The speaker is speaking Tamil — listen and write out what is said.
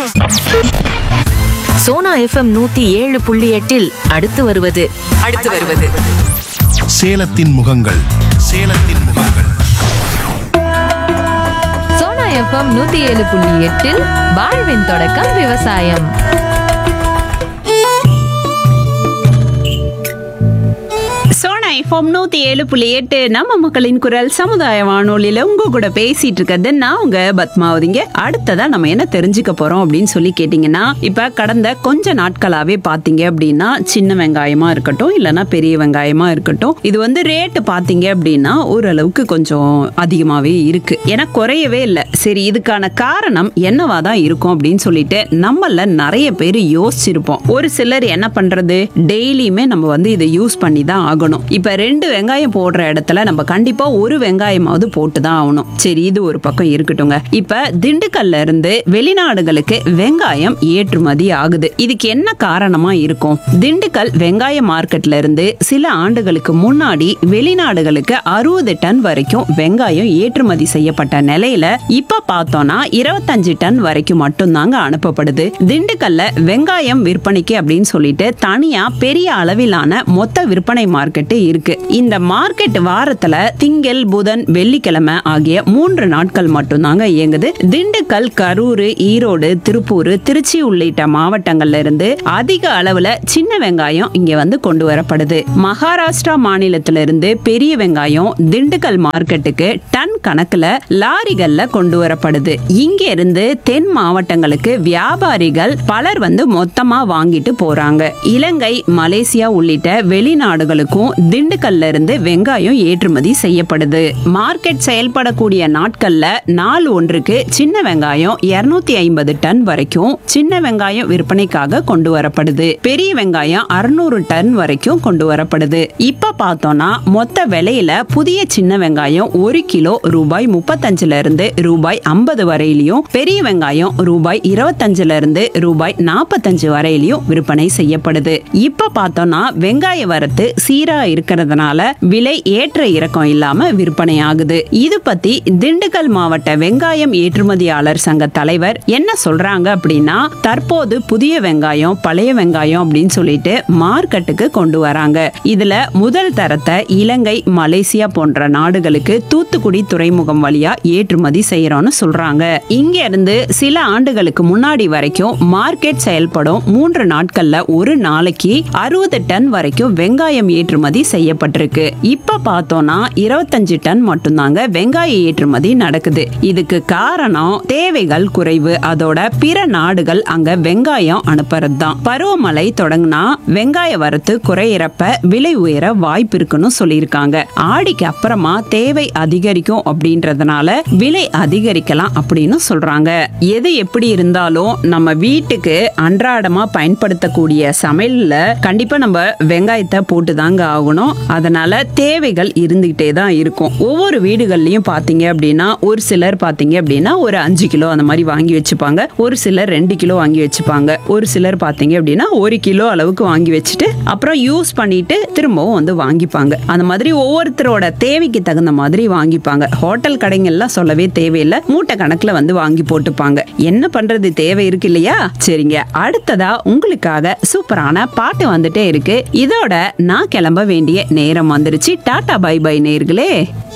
சோனா எஃப்எம் நூத்தி ஏழு புள்ளி எட்டில் அடுத்து வருவது அடுத்து வருவது சேலத்தின் முகங்கள் சேலத்தின் முகங்கள் சோனா எஃப்எம் நூத்தி ஏழு புள்ளி எட்டில் வாழ்வின் தொடக்கம் விவசாயம் சோனா எஃப்எம் நூத்தி ஏழு புள்ளி எட்டு நம்ம மக்களின் குரல் சமுதாய வானொலியில உங்க கூட பேசிட்டு இருக்கிறது நான் உங்க பத்மாவதிங்க அடுத்ததா நம்ம என்ன தெரிஞ்சுக்க போறோம் அப்படின்னு சொல்லி கேட்டீங்கன்னா இப்ப கடந்த கொஞ்ச நாட்களாவே பாத்தீங்க அப்படின்னா சின்ன வெங்காயமா இருக்கட்டும் இல்லைன்னா பெரிய வெங்காயமா இருக்கட்டும் இது வந்து ரேட்டு பாத்தீங்க அப்படின்னா ஓரளவுக்கு கொஞ்சம் அதிகமாவே இருக்கு ஏன்னா குறையவே இல்லை சரி இதுக்கான காரணம் என்னவா தான் இருக்கும் அப்படின்னு சொல்லிட்டு நம்மள நிறைய பேர் யோசிச்சிருப்போம் ஒரு சிலர் என்ன பண்றது டெய்லியுமே நம்ம வந்து இதை யூஸ் பண்ணி தான் ஆகணும் இப்ப ரெண்டு வெங்காயம் போடுற இடத்துல நம்ம கண்டிப்பா ஒரு வெங்காயமாவது போட்டு தான் ஆகணும் சரி இது ஒரு பக்கம் இருக்கட்டுங்க இப்ப திண்டுக்கல்ல இருந்து வெளிநாடுகளுக்கு வெங்காயம் ஏற்றுமதி ஆகுது இதுக்கு என்ன காரணமா இருக்கும் திண்டுக்கல் வெங்காய மார்க்கெட்ல இருந்து சில ஆண்டுகளுக்கு முன்னாடி வெளிநாடுகளுக்கு அறுபது டன் வரைக்கும் வெங்காயம் ஏற்றுமதி செய்யப்பட்ட நிலையில இப்ப பார்த்தோம்னா இருபத்தஞ்சு டன் வரைக்கும் மட்டும்தாங்க அனுப்பப்படுது திண்டுக்கல்ல வெங்காயம் விற்பனைக்கு அப்படின்னு சொல்லிட்டு தனியா பெரிய அளவிலான மொத்த விற்பனை மார்க்கெட்டு இருக்கு இந்த மார்க்கெட் வாரத்துல திங்கள் புதன் வெள்ளிக்கிழமை ஆகிய மூன்று நாட்கள் மட்டும்தாங்க இயங்குது திண்டுக்கல் கரூர் ஈரோடு திருப்பூர் திருச்சி உள்ளிட்ட மாவட்டங்கள்ல இருந்து அதிக அளவுல சின்ன வெங்காயம் இங்க வந்து கொண்டு வரப்படுது மகாராஷ்டிரா மாநிலத்தில இருந்து பெரிய வெங்காயம் திண்டுக்கல் மார்க்கெட்டுக்கு டன் கணக்குல லாரிகள்ல கொண்டு வரப்படுது இங்க இருந்து தென் மாவட்டங்களுக்கு வியாபாரிகள் பலர் வந்து மொத்தமா வாங்கிட்டு போறாங்க இலங்கை மலேசியா உள்ளிட்ட வெளிநாடுகளுக்கும் திண்டுக்கல்ல இருந்து வெங்காயம் ஏற்றுமதி செய்யப்படுது மார்க்கெட் செயல்படக்கூடிய நாட்கள்ல நாள் ஒன்றுக்கு சின்ன வெங்காயம் 250 ஐம்பது டன் வரைக்கும் சின்ன வெங்காயம் விற்பனைக்காக கொண்டு வரப்படுது பெரிய வெங்காயம் அறுநூறு டன் வரைக்கும் கொண்டு வரப்படுது இப்ப பார்த்தோம்னா மொத்த விலையில புதிய சின்ன வெங்காயம் ஒரு கிலோ ரூபாய் முப்பத்தஞ்சுல இருந்து ரூபாய் ஐம்பது வரையிலையும் பெரிய வெங்காயம் ரூபாய் இருபத்தஞ்சுல இருந்து ரூபாய் நாற்பத்தஞ்சு வரையிலையும் விற்பனை செய்யப்படுது இப்ப பார்த்தோம்னா வெங்காய வரத்து சீரா இருக்கிறதுனால விலை ஏற்ற இறக்கம் இல்லாம விற்பனை ஆகுது இது பத்தி திண்டுக்கல் மாவட்ட வெங்காயம் ஏற்றுமதியாளர் சங்க தலைவர் என்ன சொல்றாங்க அப்படின்னா தற்போது புதிய வெங்காயம் பழைய வெங்காயம் அப்படின்னு சொல்லிட்டு மார்க்கெட்டுக்கு கொண்டு வராங்க இதுல முதல் தரத்தை இலங்கை மலேசியா போன்ற நாடுகளுக்கு தூத்துக்குடி துறைமுகம் வழியா ஏற்றுமதி செய்யறோம்னு சொல்றாங்க இங்க இருந்து சில ஆண்டுகளுக்கு முன்னாடி வரைக்கும் மார்க்கெட் செயல்படும் மூன்று நாட்கள்ல ஒரு நாளைக்கு அறுபது டன் வரைக்கும் வெங்காயம் ஏற்றுமதி செய்யப்பட்டிருக்கு இப்ப பார்த்தோம்னா இருபத்தஞ்சு டன் மட்டும்தாங்க வெங்காய ஏற்றுமதி நடக்குது இதுக்கு காரணம் தேவைகள் குறைவு அதோட பிற நாடுகள் அங்க வெங்காயம் அனுப்புறது தான் பருவமழை தொடங்கினா வெங்காய வரத்து குறையிறப்ப விலை உயர வாய்ப்பு இருக்குன்னு சொல்லியிருக்காங்க ஆடிக்கு அப்புறமா தேவை அதிகரிக்கும் அப்படின்றதுனால விலை அதிகரிக்கலாம் அப்படின்னு சொல்றாங்க எது எப்படி இருந்தாலும் நம்ம வீட்டுக்கு அன்றாடமா பயன்படுத்தக்கூடிய சமையல்ல கண்டிப்பா நம்ம வெங்காயத்தை போட்டு தாங்க ஆகணும் அதனால தேவைகள் இருந்துகிட்டே தான் இருக்கும் ஒவ்வொரு வீடுகள்லயும் பாத்தீங்க அப்படின்னா ஒரு சிலர் பாத்தீங்க அப்படின்னா ஒரு அஞ்சு கிலோ அந்த மாதிரி வாங்கி வச்சுப்பாங்க ஒரு சிலர் ரெண்டு கிலோ வாங்கி வச்சுப்பாங்க ஒரு சிலர் பாத்தீங்க அப்படின்னா ஒரு கிலோ அளவுக்கு வாங்கி வச்சுட்டு அப்புறம் யூஸ் பண்ணிட்டு திரும்பவும் வந்து வாங்கிப்பாங்க அந்த மாதிரி ஒவ்வொருத்தரோட தேவைக்கு தகுந்த மாதிரி வாங்கிப்பாங்க ஹோட்டல் கடைங்கள்லாம் சொல்லவே தேவையில்லை மூட்டை கணக்குல வந்து வாங்கி போட்டுப்பாங்க என்ன பண்றது தேவை இருக்கு இல்லையா சரிங்க அடுத்ததா உங்களுக்காக சூப்பரான பாட்டு வந்துட்டே இருக்கு இதோட நான் கிளம்ப வேண்டிய நேரம் வந்துருச்சு டாடா பை பை நேர்களே